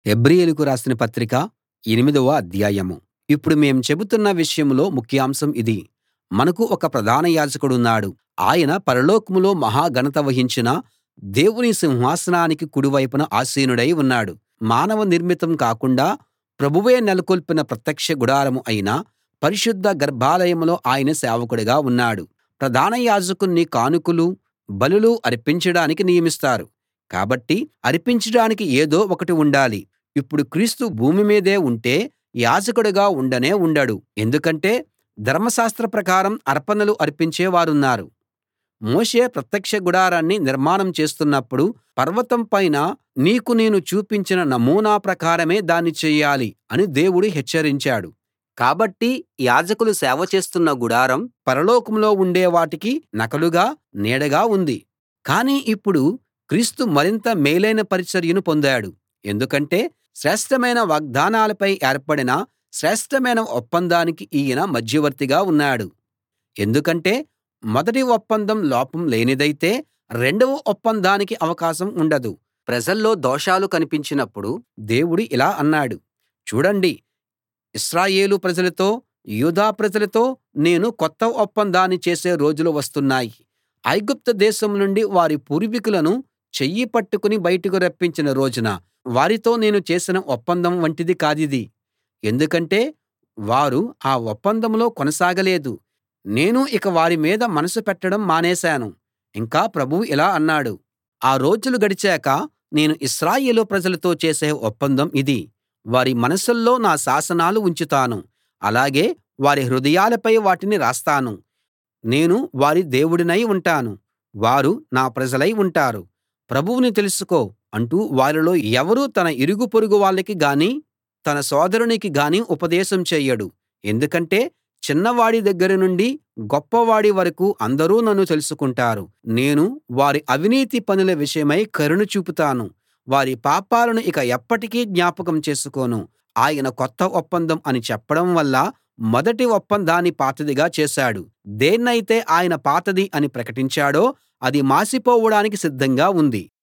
హెబ్రీయులకు రాసిన పత్రిక ఎనిమిదవ అధ్యాయం ఇప్పుడు మేం చెబుతున్న విషయంలో ముఖ్యాంశం ఇది మనకు ఒక ప్రధాన యాజకుడున్నాడు ఆయన పరలోకంలో మహా ఘనత వహించిన దేవుని సింహాసనానికి కుడి వైపున ఆసీనుడై ఉన్నాడు మానవ నిర్మితం కాకుండా ప్రభువే నెలకొల్పిన ప్రత్యక్ష గుడారం అయిన పరిశుద్ధ గర్భాలయంలో ఆయన సేవకుడుగా ఉన్నాడు ప్రధాన యాజకుణ్ణి కానుకలు బలులు అర్పించడానికి నియమిస్తారు కాబట్టి అర్పించడానికి ఏదో ఒకటి ఉండాలి ఇప్పుడు క్రీస్తు భూమి మీదే ఉంటే యాజకుడుగా ఉండనే ఉండడు ఎందుకంటే ధర్మశాస్త్ర ప్రకారం అర్పణలు అర్పించే వారున్నారు మోషే ప్రత్యక్ష గుడారాన్ని నిర్మాణం చేస్తున్నప్పుడు పర్వతం పైన నీకు నేను చూపించిన నమూనా ప్రకారమే దాన్ని చెయ్యాలి అని దేవుడు హెచ్చరించాడు కాబట్టి యాజకులు సేవ చేస్తున్న గుడారం పరలోకంలో ఉండే వాటికి నకలుగా నీడగా ఉంది కానీ ఇప్పుడు క్రీస్తు మరింత మేలైన పరిచర్యను పొందాడు ఎందుకంటే శ్రేష్ఠమైన వాగ్దానాలపై ఏర్పడిన శ్రేష్ఠమైన ఒప్పందానికి ఈయన మధ్యవర్తిగా ఉన్నాడు ఎందుకంటే మొదటి ఒప్పందం లోపం లేనిదైతే రెండవ ఒప్పందానికి అవకాశం ఉండదు ప్రజల్లో దోషాలు కనిపించినప్పుడు దేవుడు ఇలా అన్నాడు చూడండి ఇశ్రాయేలు ప్రజలతో యూదా ప్రజలతో నేను కొత్త ఒప్పందాన్ని చేసే రోజులు వస్తున్నాయి ఐగుప్తు దేశం నుండి వారి పూర్వీకులను చెయ్యి పట్టుకుని బయటకు రప్పించిన రోజున వారితో నేను చేసిన ఒప్పందం వంటిది కాదిది ఎందుకంటే వారు ఆ ఒప్పందంలో కొనసాగలేదు నేను ఇక వారి మీద మనసు పెట్టడం మానేశాను ఇంకా ప్రభువు ఇలా అన్నాడు ఆ రోజులు గడిచాక నేను ఇశ్రాయేలు ప్రజలతో చేసే ఒప్పందం ఇది వారి మనసుల్లో నా శాసనాలు ఉంచుతాను అలాగే వారి హృదయాలపై వాటిని రాస్తాను నేను వారి దేవుడినై ఉంటాను వారు నా ప్రజలై ఉంటారు ప్రభువుని తెలుసుకో అంటూ వారిలో ఎవరూ తన ఇరుగు పొరుగు వాళ్ళకి గానీ తన సోదరునికి గానీ ఉపదేశం చెయ్యడు ఎందుకంటే చిన్నవాడి దగ్గర నుండి గొప్పవాడి వరకూ అందరూ నన్ను తెలుసుకుంటారు నేను వారి అవినీతి పనుల విషయమై కరుణ చూపుతాను వారి పాపాలను ఇక ఎప్పటికీ జ్ఞాపకం చేసుకోను ఆయన కొత్త ఒప్పందం అని చెప్పడం వల్ల మొదటి ఒప్పందాన్ని పాతదిగా చేశాడు దేన్నైతే ఆయన పాతది అని ప్రకటించాడో అది మాసిపోవడానికి సిద్ధంగా ఉంది